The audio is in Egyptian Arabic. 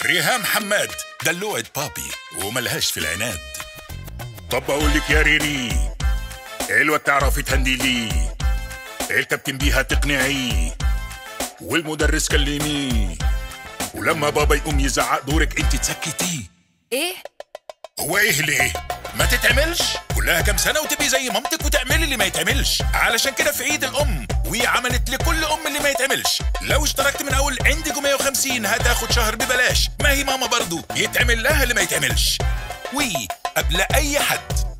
ريهام حماد دلوعة بابي وملهاش في العناد طب أقول لك يا ريري حلوة بتعرفي تهندلي الكابتن بيها تقنعي والمدرس كلميه ولما بابا يقوم يزعق دورك انت تسكتيه ايه هو ايه اللي ايه؟ ما تتعملش كلها كام سنة وتبقي زي مامتك وتعملي اللي ما يتعملش علشان كده في عيد الأم وهي عملت لكل أم اللي ما يتعملش لو اشتركت من أول عندك 150 هتاخد شهر ببلاش ما هي ماما برضو يتعمل لها اللي ما يتعملش وي قبل أي حد